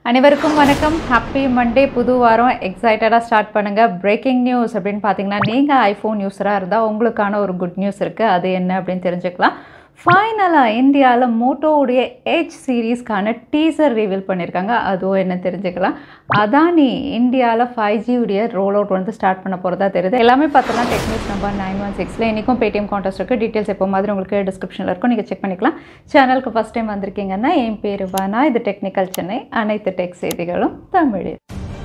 அனைவருக்கும் வணக்கம் happy Monday புது வாரம் எக்ஸைட்டடாக ஸ்டார்ட் பண்ணுங்கள் பிரேக்கிங் நியூஸ் அப்படின்னு பார்த்தீங்கன்னா நீங்கள் ஐஃபோன் யூஸராக இருந்தால் உங்களுக்கான ஒரு குட் நியூஸ் இருக்குது அது என்ன அப்படின்னு தெரிஞ்சுக்கலாம் ஃபைனலாக இந்தியாவில் மோட்டோவுடைய ஏஜ் சீரீஸ்க்கான டீசர் ரிவீல் பண்ணியிருக்காங்க அதுவும் என்ன தெரிஞ்சுக்கலாம் அதானி இந்தியாவில் ஃபைவ் ஜியுடைய ரோல் அவுட் வந்து ஸ்டார்ட் பண்ண போகிறதா தெரியுது எல்லாமே பார்த்தோன்னா டெக்னிக்ஸ் நம்பர் நைன் ஒன் சிக்ஸில் இன்றைக்கும் பேடிஎம் கான்டெஸ்ட் இருக்குது டீட்டெயில்ஸ் எப்போ மாதிரி உங்களுக்கு டிஸ்கிரிப்ஷனில் இருக்கும் நீங்கள் செக் பண்ணிக்கலாம் சேனலுக்கு ஃபஸ்ட் டைம் வந்திருக்கீங்கன்னா என் பேர் வானா இது டெக்னிக்கல் சென்னை அனைத்து டெக் செய்திகளும் தமிழில்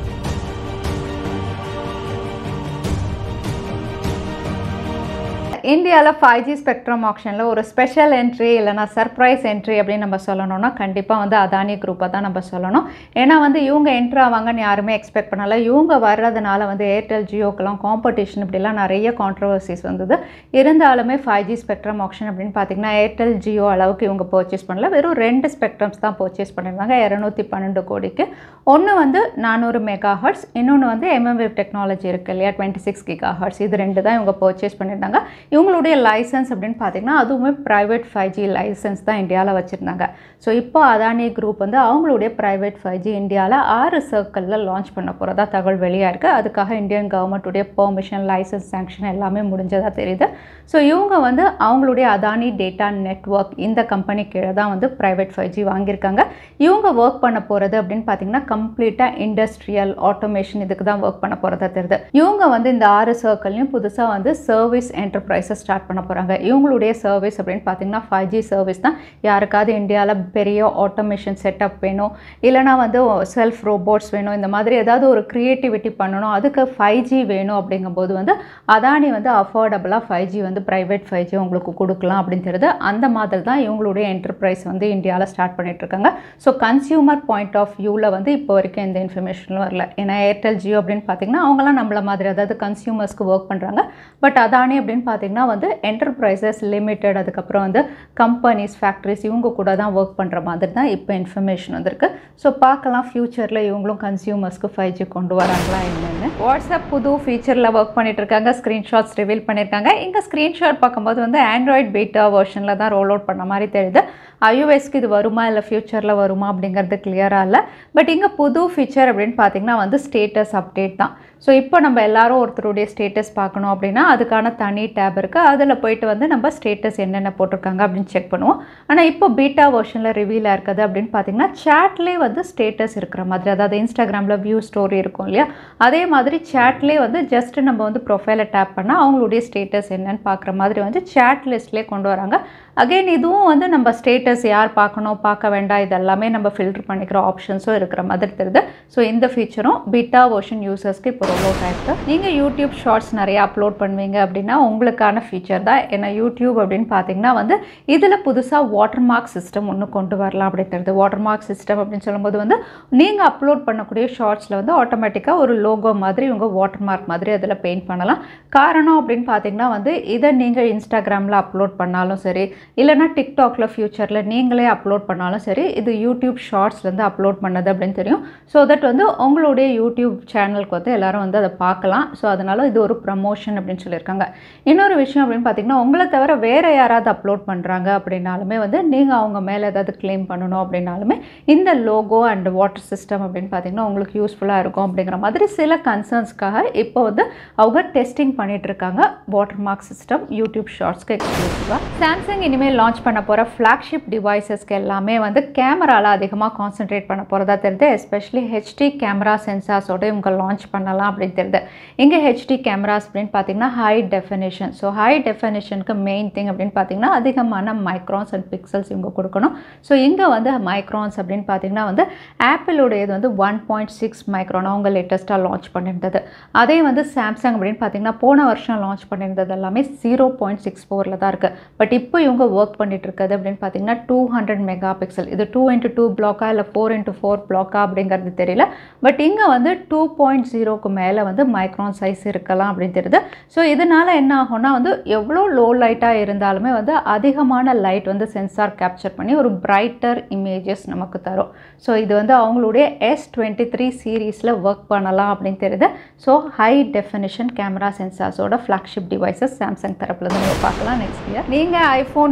இந்தியாவில் ஃபைவ் ஜி ஸ்பெக்ட்ரம் ஆப்ஷனில் ஒரு ஸ்பெஷல் என்ட்ரி இல்லைனா சர்ப்ரைஸ் என்ட்ரி அப்படின்னு நம்ம சொல்லணும்னா கண்டிப்பாக வந்து அதானி குரூப்பை தான் நம்ம சொல்லணும் ஏன்னா வந்து இவங்க என்ட்ரு ஆவாங்கன்னு யாருமே எக்ஸ்பெக்ட் பண்ணல இவங்க வர்றதுனால வந்து ஏர்டெல் ஜியோக்கெல்லாம் காம்படிஷன் இப்படிலாம் நிறைய கான்ட்ரவர்சிஸ் வந்தது இருந்தாலுமே ஃபைவ் ஜி ஸ்பெக்ட்ரம் ஆப்ஷன் அப்படின்னு பார்த்தீங்கன்னா ஏர்டெல் ஜியோ அளவுக்கு இவங்க பர்ச்சேஸ் பண்ணல வெறும் ரெண்டு ஸ்பெக்ட்ரம்ஸ் தான் பர்ச்சேஸ் பண்ணியிருந்தாங்க இரநூத்தி பன்னெண்டு கோடிக்கு ஒன்று வந்து நானூறு மெகா ஹர்ட்ஸ் இன்னொன்று வந்து எம்எம்வேவ் டெக்னாலஜி இருக்குது இல்லையா டுவெண்ட்டி சிக்ஸ் கிகா ஹர்ட்ஸ் இது ரெண்டு தான் இவங்க பர்ச்சேஸ் பண்ணியிருந்தாங்க இவங்களுடைய லைசன்ஸ் அப்படின்னு பார்த்தீங்கன்னா அதுவுமே ப்ரைவேட் ஃபைவ் ஜி லைசன்ஸ் தான் இந்தியாவில் வச்சுருந்தாங்க ஸோ இப்போ அதானி குரூப் வந்து அவங்களுடைய ப்ரைவேட் ஃபைவ் ஜி இந்தியாவில் ஆறு சர்க்கிளில் லான்ச் பண்ண போகிறதா தகவல் வெளியாக இருக்குது அதுக்காக இந்தியன் கவர்மெண்ட்டுடைய பெர்மிஷன் லைசன்ஸ் சாங்ஷன் எல்லாமே முடிஞ்சதாக தெரியுது ஸோ இவங்க வந்து அவங்களுடைய அதானி டேட்டா நெட்ஒர்க் இந்த கம்பெனி கீழே தான் வந்து ப்ரைவேட் ஃபைவ் ஜி வாங்கியிருக்காங்க இவங்க ஒர்க் பண்ண போகிறது அப்படின்னு பார்த்தீங்கன்னா கம்ப்ளீட்டாக இண்டஸ்ட்ரியல் ஆட்டோமேஷன் இதுக்கு தான் ஒர்க் பண்ண போகிறதா தெரியுது இவங்க வந்து இந்த ஆறு சர்க்கிள்லையும் புதுசாக வந்து சர்வீஸ் என்டர்பிரைஸை ஸ்டார்ட் பண்ண போகிறாங்க இவங்களுடைய சர்வீஸ் அப்படின்னு பார்த்தீங்கன்னா ஃபைவ் ஜி சர்வீஸ் தான் யாருக்காவது இந்தியாவில் பெரிய ஆட்டோமேஷன் செட்டப் வேணும் இல்லைனா வந்து செல்ஃப் ரோபோட்ஸ் வேணும் இந்த மாதிரி ஏதாவது ஒரு க்ரியேட்டிவிட்டி பண்ணணும் அதுக்கு ஃபைவ் ஜி வேணும் அப்படிங்கும்போது வந்து அதானி வந்து அஃபோர்டபுளாக ஃபைவ் ஜி வந்து ப்ரைவேட் ஃபைவ் ஜி உங்களுக்கு கொடுக்கலாம் அப்படின்னு தெரியுது அந்த மாதிரி தான் இவங்களுடைய என்டர்பிரைஸ் வந்து இந்தியாவில் ஸ்டார்ட் பண்ணிட்டு இருக்காங்க ஸோ கன்சியூமர் பாயிண்ட் ஆஃப் வியூவில் வந்து இப்போ வரைக்கும் எந்த இன்ஃபர்மேஷனும் வரல ஏன்னா ஏர்டெல் ஜியோ அப்படின்னு பார்த்தீங்கன்னா அவங்களாம் நம்மள மாதிரி அதாவது கன்சியூமர்ஸ்க்கு ஒர்க் பண்ணுறாங்க பட் அதானி அப்படின்னு பார்த்தீங்கன்னா வந்து என்டர்பிரைசஸ் லிமிடெட் அதுக்கப்புறம் வந்து கம்பெனிஸ் ஃபேக்ட்ரிஸ் இவங்க கூட தான் ஒர்க் பண்ணுற மாதிரி தான் இப்போ இன்ஃபர்மேஷன் வந்திருக்கு ஸோ பார்க்கலாம் ஃப்யூச்சரில் இவங்களும் கன்சியூமர்ஸ்க்கு ஃபைவ் ஜி கொண்டு வராங்களா என்னென்னு வாட்ஸ்அப் புது ஃபீச்சரில் ஒர்க் பண்ணிட்டு இருக்காங்க ஸ்க்ரீன்ஷாட்ஸ் ரிவீல் பண்ணியிருக்காங்க இங்கே ஸ்க்ரீன்ஷாட் பார்க்கும்போது வந்து ஆண்ட்ராய்ட் பீட்டா வெர்ஷனில் தான் ரோல் அவுட் பண்ண மாதிரி தெரியுது ஐஓஎஸ்க்கு இது வருமா இல்லை ஃப்யூச்சரில் வருமா அப்படிங்கிறது கிளியராக இல்லை பட் இங்கே புது ஃபீச்சர் அப்படின்னு பார்த்தீங்கன்னா வந்து ஸ்டேட்டஸ் அப்டேட் தான் ஸோ இப்போ நம்ம எல்லாரும் ஒருத்தருடைய ஸ்டேட்டஸ் பார்க்கணும் அப்படின்னா அதுக்கான தனி டேப் இருக்குது அதில் போயிட்டு வந்து நம்ம ஸ்டேட்டஸ் என்னென்ன போட்டிருக்காங்க அப்படின்னு செக் பண்ணுவோம் ஆனால் இப்போ பீட்டா வெர்ஷனில் ரிவீலாக இருக்குது அப்படின்னு பார்த்தீங்கன்னா சேட்லேயே வந்து ஸ்டேட்டஸ் இருக்கிற மாதிரி அதாவது இன்ஸ்டாகிராமில் வியூ ஸ்டோரி இருக்கும் இல்லையா அதே மாதிரி சேட்லேயே வந்து ஜஸ்ட் நம்ம வந்து ப்ரொஃபைலை டேப் பண்ணால் அவங்களுடைய ஸ்டேட்டஸ் என்னன்னு பார்க்குற மாதிரி வந்து சேட் லிஸ்ட்லேயே கொண்டு வராங்க அகெயின் இதுவும் வந்து நம்ம ஸ்டேட்டஸ் யார் பார்க்கணும் பார்க்க வேண்டாம் இதெல்லாமே நம்ம ஃபில்டர் பண்ணிக்கிற ஆப்ஷன்ஸும் இருக்கிற மாதிரி தெரியுது ஸோ இந்த ஃபீச்சரும் பீட்டா வெர்ஷன் யூசர்ஸ்க்கு இப்போ ரோல் அவுட் ஆயிருக்கு நீங்கள் யூடியூப் ஷார்ட்ஸ் நிறைய அப்லோட் பண்ணுவீங்க அப்படின்னா உங்களுக்கான ஃபீச்சர் தான் ஏன்னா யூடியூப் அப்படின்னு பார்த்தீங்கன்னா வந்து இதில் புதுசாக வாட்டர் மார்க் சிஸ்டம் ஒன்று கொண்டு வரலாம் அப்படி தெரியுது வாட்டர் மார்க் சிஸ்டம் அப்படின்னு சொல்லும்போது வந்து நீங்கள் அப்லோட் பண்ணக்கூடிய ஷார்ட்ஸில் வந்து ஆட்டோமேட்டிக்காக ஒரு லோகோ மாதிரி உங்கள் வாட்டர் மார்க் மாதிரி அதில் பெயிண்ட் பண்ணலாம் காரணம் அப்படின்னு பார்த்தீங்கன்னா வந்து இதை நீங்கள் இன்ஸ்டாகிராமில் அப்லோட் பண்ணாலும் சரி இல்லைனா டிக்டாக்ல ஃப்யூச்சரில் நீங்களே அப்லோட் பண்ணாலும் சரி இது யூடியூப் ஷார்ட்ஸ்லேருந்து அப்லோட் பண்ணது அப்படின்னு தெரியும் ஸோ தட் வந்து உங்களுடைய யூடியூப் சேனலுக்கு வந்து எல்லாரும் வந்து அதை பார்க்கலாம் ஸோ அதனால் இது ஒரு ப்ரமோஷன் அப்படின்னு சொல்லியிருக்காங்க இன்னொரு விஷயம் அப்படின்னு பார்த்தீங்கன்னா உங்களை தவிர வேறு யாராவது அப்லோட் பண்ணுறாங்க அப்படின்னாலுமே வந்து நீங்கள் அவங்க மேலே ஏதாவது கிளைம் பண்ணணும் அப்படின்னாலுமே இந்த லோகோ அண்ட் வாட்டர் சிஸ்டம் அப்படின்னு பார்த்தீங்கன்னா உங்களுக்கு யூஸ்ஃபுல்லாக இருக்கும் அப்படிங்கிற மாதிரி சில கன்சர்ன்ஸ்க்காக இப்போ வந்து அவங்க டெஸ்டிங் பண்ணிட்டு இருக்காங்க வாட்டர் மார்க் சிஸ்டம் யூடியூப் ஷார்ட்ஸ்க்கு எக்ஸ்க்ளூசிவாக சாம்சங் இனிமேல் லான்ச் பண்ண போகிற ஃப்ளாக்ஷிப் டிவைசஸ்க்கு எல்லாமே வந்து கேமராவில் அதிகமாக கான்சென்ட்ரேட் பண்ண போகிறதா தெரியுது எஸ்பெஷலி ஹெச்டி கேமரா சென்சார்ஸோட இவங்க லான்ச் பண்ணலாம் அப்படின்னு தெரியுது இங்கே ஹெச்டி கேமராஸ் அப்படின்னு பார்த்தீங்கன்னா ஹை டெஃபினேஷன் ஸோ ஹை டெஃபினேஷனுக்கு மெயின் திங் அப்படின்னு பார்த்தீங்கன்னா அதிகமான மைக்ரான்ஸ் அண்ட் பிக்சல்ஸ் இவங்க கொடுக்கணும் ஸோ இங்கே வந்து மைக்ரான்ஸ் அப்படின்னு பார்த்தீங்கன்னா வந்து ஆப்பிளோடையது வந்து ஒன் பாயிண்ட் சிக்ஸ் மைக்ரான் அவங்க லேட்டஸ்ட்டாக லான்ச் பண்ணியிருந்தது அதே வந்து சாம்சங் அப்படின்னு பார்த்தீங்கன்னா போன வருஷம் லான்ச் பண்ணியிருந்தது எல்லாமே ஜீரோ பாயிண்ட் சிக்ஸ் ஃபோரில் தான் இருக்குது பட் இப்போ இவங்க ஒர்க் பண்ணிட்டு இருக்கிறது அப்படின்னு பார்த்தீங்கன்னா டூ ஹண்ட்ரட் மெகா பிக்சல் இது டூ இன்ட்டு டூ பிளாக்கா இல்லை ஃபோர் இன்ட்டு ஃபோர் பிளாக்கா அப்படிங்கிறது தெரியல பட் இங்கே வந்து டூ பாயிண்ட் ஜீரோக்கு மேலே வந்து மைக்ரான் சைஸ் இருக்கலாம் அப்படின்னு தெரியுது ஸோ இதனால் என்ன ஆகும்னா வந்து எவ்வளோ லோ லைட்டாக இருந்தாலுமே வந்து அதிகமான லைட் வந்து சென்சார் கேப்சர் பண்ணி ஒரு பிரைட்டர் இமேஜஸ் நமக்கு தரும் ஸோ இது வந்து அவங்களுடைய எஸ் டுவெண்ட்டி த்ரீ சீரீஸில் ஒர்க் பண்ணலாம் அப்படின்னு தெரியுது ஸோ ஹை டெஃபினிஷன் கேமரா சென்சார்ஸோட ஃப்ளாக்ஷிப் டிவைசஸ் சாம்சங் தரப்புல இருந்து நீங்கள் பார்க்கலாம் நெக்ஸ்ட் இயர் நீங்கள் ஐஃபோன்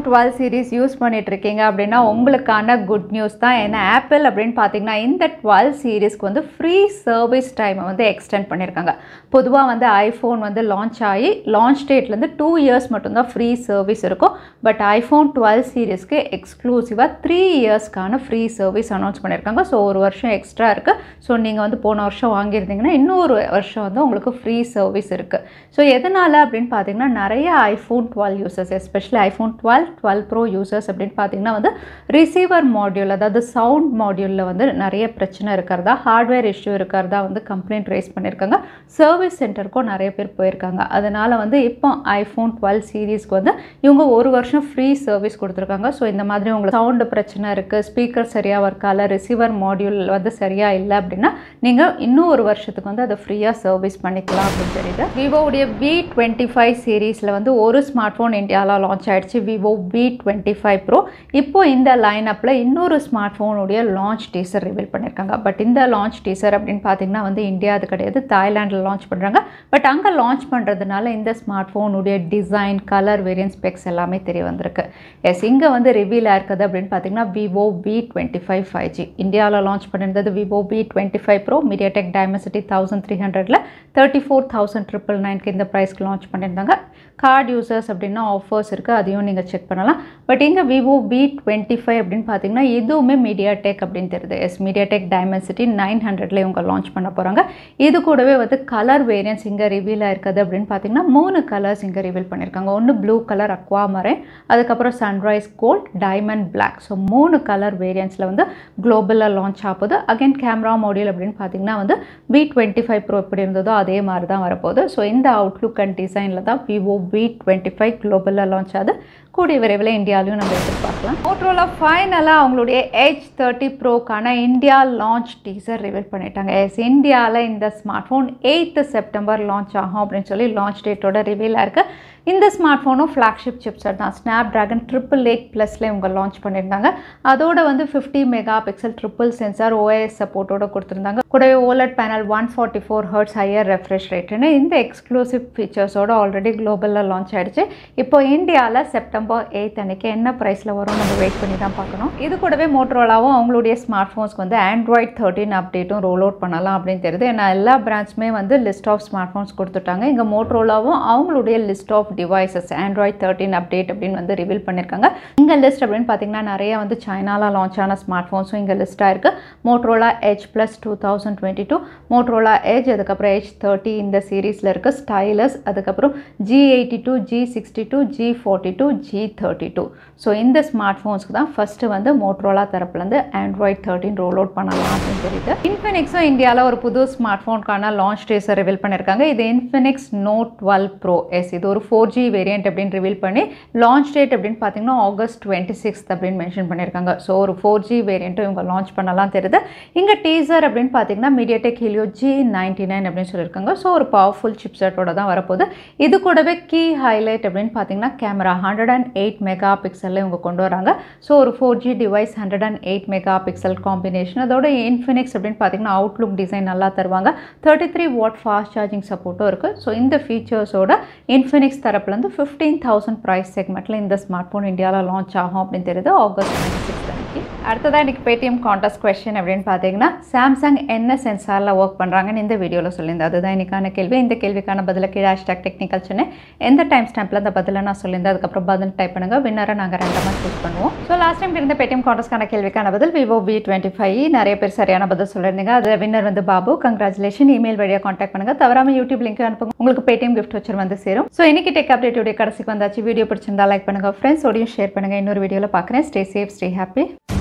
டுவெல் சீரிஸ் யூஸ் பண்ணிட்டு இருக்கீங்க அப்படின்னா உங்களுக்கான குட் நியூஸ் தான் ஏன்னா ஆப்பிள் அப்படின்னு பார்த்தீங்கன்னா இந்த டுவெல் சீரிஸ்க்கு வந்து ஃப்ரீ சர்வீஸ் டைமை வந்து எக்ஸ்டெண்ட் பண்ணியிருக்காங்க பொதுவாக வந்து ஐஃபோன் வந்து லான்ச் ஆகி லான்ச் டேட்லேருந்து டூ இயர்ஸ் மட்டும்தான் ஃப்ரீ சர்வீஸ் இருக்கும் பட் ஐஃபோன் டுவெல் சீரிஸ்க்கு எக்ஸ்க்ளூசிவாக த்ரீ இயர்ஸ்க்கான ஃப்ரீ சர்வீஸ் அனௌன்ஸ் பண்ணியிருக்காங்க ஸோ ஒரு வருஷம் எக்ஸ்ட்ரா இருக்குது ஸோ நீங்கள் வந்து போன வருஷம் வாங்கியிருந்தீங்கன்னா இன்னொரு வருஷம் வந்து உங்களுக்கு ஃப்ரீ சர்வீஸ் இருக்குது ஸோ எதனால் அப்படின்னு பார்த்தீங்கன்னா நிறைய iPhone twelve users especially iPhone twelve twelve pro users அப்படின்னு பார்த்தீங்கன்னா வந்து ரிசீவர் மாடியூல் அதாவது சவுண்ட் மாடியூலில் வந்து நிறைய பிரச்சனை இருக்கிறதா ஹார்ட்வேர் இஷ்யூ இருக்கிறதா வந்து கம்ப்ளைண்ட் ரைஸ் பண்ணியிருக்காங்க சர்வீஸ் சென்டருக்கும் நிறைய பேர் போயிருக்காங்க அதனால் வந்து இப்போ ஐஃபோன் டுவெல் சீரீஸ்க்கு வந்து இவங்க ஒரு வருஷம் ஃப்ரீ சர்வீஸ் கொடுத்துருக்காங்க ஸோ இந்த மாதிரி உங்களுக்கு சவுண்டு பிரச்சனை இருக்குது ஸ்பீக்கர் சரியாக ஒர்க் ஆகல ரிசீவர் மாடியூல் வந்து சரியாக இல்லை அப்படின்னா நீங்கள் இன்னும் ஒரு வருஷத்துக்கு வந்து அதை ஃப்ரீயாக சர்வீஸ் பண்ணிக்கலாம் அப்படின்னு தெரியுது விவோவுடைய வி டுவெண்ட்டி ஃபைவ் சீரீஸில் வந்து ஒரு ஸ்மார்ட் ஃபோன் இந்தியாவில் லான்ச் ஆயிடுச்சு Vivo V twenty five pro இப்போ இந்த லைன் அப்பில் இன்னொரு ஸ்மார்ட் ஃபோனுடைய லான்ச் டீசர் ரிவீல் பண்ணியிருக்காங்க பட் இந்த லான்ச் டீசர் அப்படின்னு பார்த்தீங்கன்னா வந்து இந்தியா அது கிடையாது தாய்லாண்டில் லான்ச் பண்ணுறாங்க பட் அங்கே லான்ச் பண்ணுறதுனால இந்த ஸ்மார்ட் ஃபோனுடைய டிசைன் கலர் வேரியன்ட் ஸ்பெக்ஸ் எல்லாமே தெரிய வந்திருக்கு எஸ் இங்கே வந்து ரிவீல் ஆயிருக்குது அப்படின்னு பார்த்தீங்கன்னா Vivo V twenty five five G இந்தியாவில் லான்ச் பண்ணியிருந்தது Vivo V twenty five pro MediaTek Dimensity thousand three ஹண்ட்ரடில் தேர்ட்டி ஃபோர் தௌசண்ட் ட்ரிபிள் நைன்க்கு இந்த ப்ரைஸ்க்கு லான்ச் பண்ணியிருந்தாங்க கார்டு யூசர்ஸ் அப்படின்னா ஆஃபர்ஸ் இருக்குது அதையும் நீங்கள் செக் பண்ணலாம் பட் இங்கே விவோ வி டுவெண்ட்டி ஃபைவ் அப்படின்னு பார்த்தீங்கன்னா இதுவுமே மீடியா டெக் அப்படின்னு தெரியுது yes MediaTek Dimensity nine ஹண்ட்ரட்ல இவங்க லான்ச் பண்ண போகிறாங்க இது கூடவே வந்து கலர் வேரியன்ஸ் இங்கே ரிவீல் ஆயிருக்குது அப்படின்னு பார்த்தீங்கன்னா மூணு கலர்ஸ் இங்கே ரிவீல் பண்ணியிருக்காங்க ஒன்று ப்ளூ கலர் அக்வா மரேன் அதுக்கப்புறம் sunrise gold diamond black so மூணு கலர் வேரியன்ஸில் வந்து குளோபலில் லான்ச் ஆகுது அகைன் கேமரா மாடியூல் அப்படின்னு பார்த்தீங்கன்னா வந்து வி டுவெண்ட்டி ஃபைவ் ப்ரோ எப்படி இருந்ததோ அதே மாதிரி தான் வரப்போகுது ஸோ இந்த அவுட்லுக் அண்ட் டிசைனில் தான் விவோ வி டுவெண்ட்டி ஃபைவ் குளோபலில் லான்ச் ஆகுது கூடிய விரைவில் இந்தியாலையும் நம்ம எதிர்பார்க்கலாம் மோட்ரோலா ஃபைனலாக அவங்களுடைய ஹெச் தேர்ட்டி ப்ரோக்கான இந்தியா லான்ச் டீசர் ரிவீல் பண்ணிட்டாங்க எஸ் இந்தியாவில் இந்த smart phone eighth September launch ஆகும் அப்படின்னு சொல்லி லான்ச் டேட்டோட ரிவீல் இருக்குது இந்த ஸ்மார்ட் ஃபோனும் ஃப்ளாக்ஷிப் சிப்செட் தான் ஸ்னாப் ட்ராகன் ட்ரிபிள் எயிட் ப்ளஸில் இவங்க லான்ச் பண்ணியிருந்தாங்க அதோட வந்து fifty mega pixel triple sensor OS சப்போர்ட்டோட கொடுத்துருந்தாங்க கூடவே OLED panel one forty four hertz higher refresh ரேட்டுன்னு இந்த எக்ஸ்க்ளூசிவ் ஃபீச்சர்ஸோட ஆல்ரெடி குளோபலில் லான்ச் ஆயிடுச்சு இப்போ இந்தியாவில் செப்டம்பர் எயித் அன்னைக்கு என்ன ப்ரைஸில் வரும் நம்ம வெயிட் பண்ணி தான் பார்க்கணும் இது கூடவே மோட்ரோலாவும் அவங்களுடைய ஸ்மார்ட் ஃபோன்ஸ்க்கு வந்து ஆண்ட்ராய்ட் தேர்ட்டின் அப்டேட்டும் ரோல் அவுட் பண்ணலாம் அப்படின்னு தெரியுது ஏன்னா எல்லா பிராண்ட்ஸுமே வந்து லிஸ்ட் ஆஃப் ஸ்மார்ட் ஃபோன்ஸ் கொடுத்துட்டாங்க இங்கே மோட்ரோலாவும் அவங்களுடைய list of devices Android thirteen update அப்படின்னு வந்து ரிவீல் பண்ணியிருக்காங்க இங்கே லிஸ்ட் அப்படின்னு பார்த்தீங்கன்னா நிறைய வந்து சைனாவில் லான்ச் ஆன ஸ்மார்ட் ஃபோன்ஸும் இங்கே லிஸ்ட்டாக இருக்குது Motorola Edge plus two thousand twenty two Motorola Edge அதுக்கப்புறம் ஹெச் தேர்ட்டி இந்த சீரீஸில் இருக்குது ஸ்டைலஸ் அதுக்கப்புறம் G eighty two G sixty two G forty two G thirty two so இந்த ஸ்மார்ட் ஃபோன்ஸ்க்கு தான் ஃபஸ்ட்டு வந்து மோட்ரோலா தரப்புலேருந்து ஆண்ட்ராய்ட் தேர்ட்டின் ரோல் அவுட் பண்ணலாம் அப்படின்னு தெரியுது இன்ஃபினிக்ஸும் இந்தியாவில் ஒரு புது ஸ்மார்ட் ஃபோனுக்கான லான்ச் டேஸை ரிவீல் பண்ணியிருக்காங்க இது Infinix Note twelve pro yes இது ஒரு ஃபோர் ஜி வேரியன்ட் அப்படின்னு ரிவீல் பண்ணி லான்ச் டேட் அப்படின்னு பார்த்தீங்கன்னா ஆகஸ்ட் டுவெண்ட்டி சிக்ஸ்த் அப்படின்னு மென்ஷன் பண்ணியிருக்காங்க ஸோ ஒரு ஃபோர் ஜி வேரியண்ட்டும் இவங்க லான்ச் பண்ணலாம் தெரியுது இங்கே டீசர் அப்படின்னு பார்த்தீங்கன்னா MediaTek Helio G ninety nine அப்படின்னு சொல்லியிருக்காங்க ஸோ ஒரு பவர்ஃபுல் சிப்செட்டோட தான் வரப்போகுது இது கூடவே கீ ஹைலைட் அப்படின்னு பார்த்தீங்கன்னா camera hundred and eight mega பிக்சலில் இவங்க கொண்டு வராங்க ஸோ ஒரு four G device hundred and eight mega pixel combination அதோட இன்ஃபினிக்ஸ் அப்படின்னு பார்த்தீங்கன்னா அவுட்லுக் டிசைன் நல்லா தருவாங்க thirty three watt fast charging சப்போர்ட்டும் இருக்குது ஸோ இந்த ஃபீச்சர்ஸோட இன்ஃபினிக்ஸ் தரப்புலேருந்து ஃபிஃப்டீன் தௌசண்ட் ப்ரைஸ் செக்மெண்ட்டில் இந்த ஸ்மார்ட் ஃபோன் இந்தியாவில் லான்ச் ஆகும் அப்படின்னு தெரியுது ஆகஸ்ட் டுவெண்ட்டி சிக்ஸ் அன்னைக்கு அடுத்ததாக இன்றைக்கி பேடிஎம் கான்டெஸ்ட் கொஸ்டின் அப்படின்னு பார்த்தீங்கன்னா சாம்சங் என்ன சென்சாரில் ஒர்க் பண்ணுறாங்கன்னு இந்த வீடியோவில் சொல்லியிருந்தேன் அதுதான் இன்றைக்கான கேள்வி இந்த கேள்விக்கான பதில கீழே ஹேஷ்டாக் டெக்னிக்கல் சொன்னேன் எந்த டைம் ஸ்டாம்பில் அந்த பதிலை நான் சொல்லியிருந்தேன் அதுக்கப்புறம் பதில் டைப் பண்ணுங்கள் வின்னரை நாங்கள் ரெண்டமாக சூஸ் பண்ணுவோம் ஸோ லாஸ்ட் டைம் இருந்த பேடிஎம் கான்டெஸ்ட்கான கேள்விக்கான பதில் விவோ வி டுவெண்ட்டி ஃபைவ் நிறைய பேர் சரியான பதில் சொல்லியிருந்தீங்க அதில் வின்னர் வந்து பாபு கங்க்ராச்சுலேஷன் இமெயில் வழியாக காண்டாக்ட் பண்ணுங்கள் தவறாமல் யூடியூப் லிங்க் அனுப்புங்க உங்களுக்கு பேடிஎம் கிஃப்ட் வச்சு வந்து சேரும் ஸோ இன்னைக்கு டெக் அப்டேட்டோடைய கடைசிக்கு வந்தாச்சு வீடியோ பிடிச்சிருந்தா லைக் பண்ணுங்கள் ஃப்ரெண்ட்ஸோடையும் ஷேர் பண்ணுங்கள் இன்னொரு வீடியோவில் பார்க்குறேன் ஸ்டே சேஃப் ஸ்டே ஹாப்பி